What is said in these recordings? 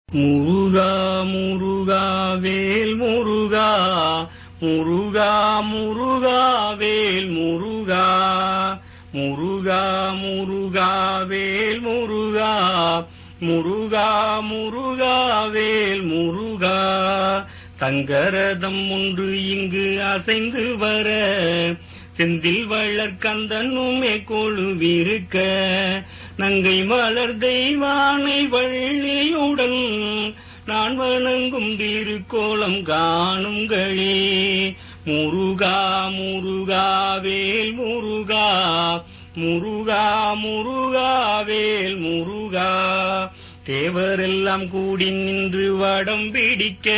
முருகா முருகா வேல் முருகா முருகா முருகா வேல் முருகா முருகா முருகா வேல் முருகா முருகா முருகா வேல் முருகா தங்கரதம் ஒன்று இங்கு அசைந்து வர செந்தில் வளர் கந்தனுமே கொழுவிருக்க நங்கை மலர் தெய்வானை வள்ளியுடன் நான் வணங்கும் திருக்கோலம் காணுங்களே முருகா முருகா வேல் முருகா முருகா முருகா வேல் முருகா தேவரெல்லாம் கூடி நின்று வடம் பிடிக்க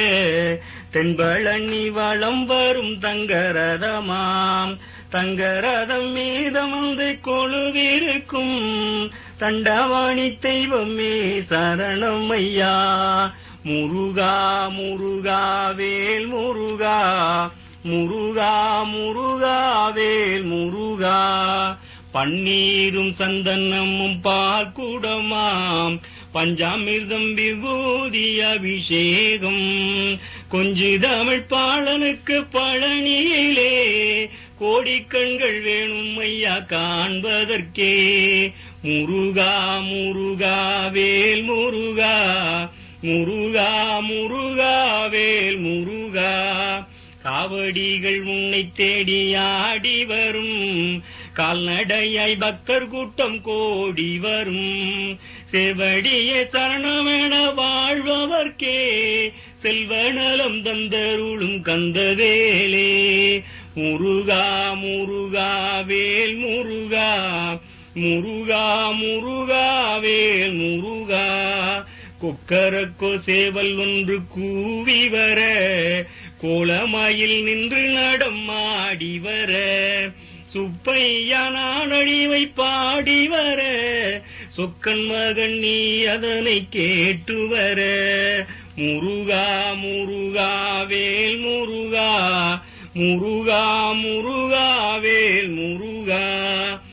தென்பழனி வளம் வரும் தங்கரதமாம் தங்கரதம் மீதமந்து கொழுவிருக்கும் தண்டவாணி தெய்வமே சரணம் ஐயா முருகா முருகா வேல் முருகா முருகா முருகா வேல் முருகா பன்னீரும் சந்தனமும் பாக்குடமாம் பஞ்சாமிர்தம் விபூதி அபிஷேகம் கொஞ்சு தமிழ் பாலனுக்கு பழனியிலே கோடிக்கண்கள் வேணும் ஐயா காண்பதற்கே முருகா முருகா வேல் முருகா முருகா முருகா வேல் முருகா காவடிகள் உன்னை தேடி ஆடி வரும் கால்நடையாய் பக்தர் கூட்டம் கோடி வரும் செவடியே சரணமென வாழ்பவர்க்கே செல்வநலம் தந்தருளும் கந்தவேலே முருகா முருகா வேல் முருகா முருகா முருகா வேல் முருகா கொக்கரக்கோ சேவல் ஒன்று கூவி வர கோலமாயில் நின்று நடம் ஆடி வர சுப்பையா நாடழிவை பாடி வர சொக்கன் மகன் நீ அதனை கேட்டு வர முருகா முருகா வேல் முருகா முருகா முருகா வேல் முருகா